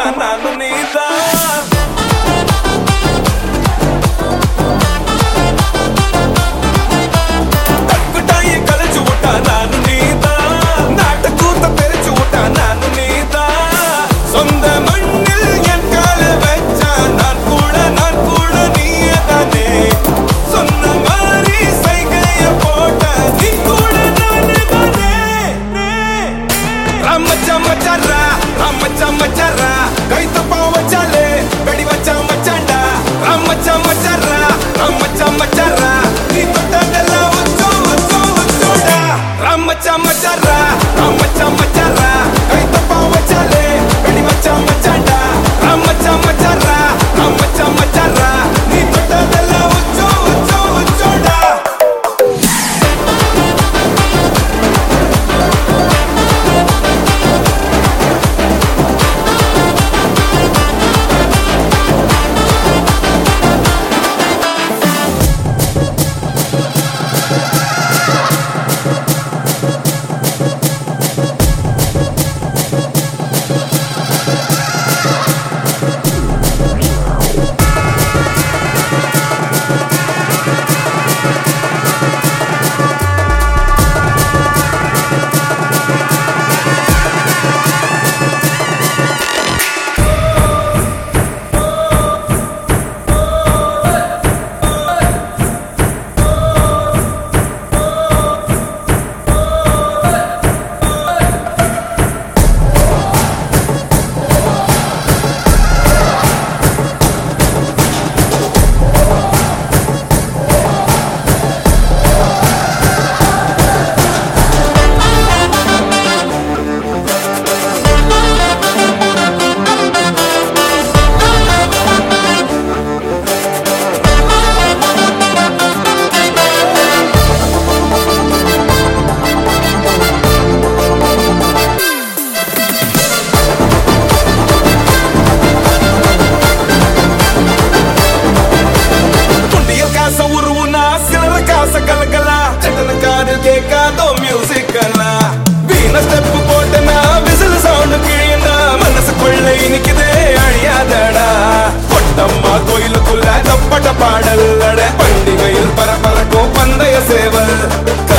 விட்டா நானும் நீதான் தக்குட்டாயை கலைச்சு விட்டா நானும் நீதான் நாட்டை கூத்த பெருச்சு விட்டா நானும் நீதான் சொந்த மண்ணில் என் கால வச்சா நான் கூட நான் கூட நீயே தானே சொன்ன மாதிரி சைகைய போட்ட நீ கூட நானே தானே ராமச்சா மச்சாரா ராமச்சா மச்சாரா கை தப்பா வச்சாலே வெடி வச்சா மச்சாண்டா ராமச்சா மச்சாரா ராமச்சா மச்சாரா நீ தொட்டதெல்லாம் வச்சோ வச்சோ வச்சோடா ராமச்சா மச்சாரா ராமச்சா மச்சாரா கை தப்பா வச்சாலே வெடி வச்சா மச்சாண்டா ராமச்சா மச்சாரா ராமச்சா மச்சாரா நீ தொட்டதெல்லாம் வச்சோ வச்சோ வச்சோடா துண்டியல் காச உருவுனா சிலர காச கலக்கலா சட்டன காதில் கேட்காதோ மியூசிக் வீண ஸ்டெப் போட்டனா விசில் சவுண்ட் கிழியனா மனசுக்குள்ள இனிக்குதே அழியாதடா கொட்டம்மா கோயிலுக்குள்ள தப்பட்ட பாடல் அட பண்டிகையில் பரபரக்கும் பந்தய சேவல்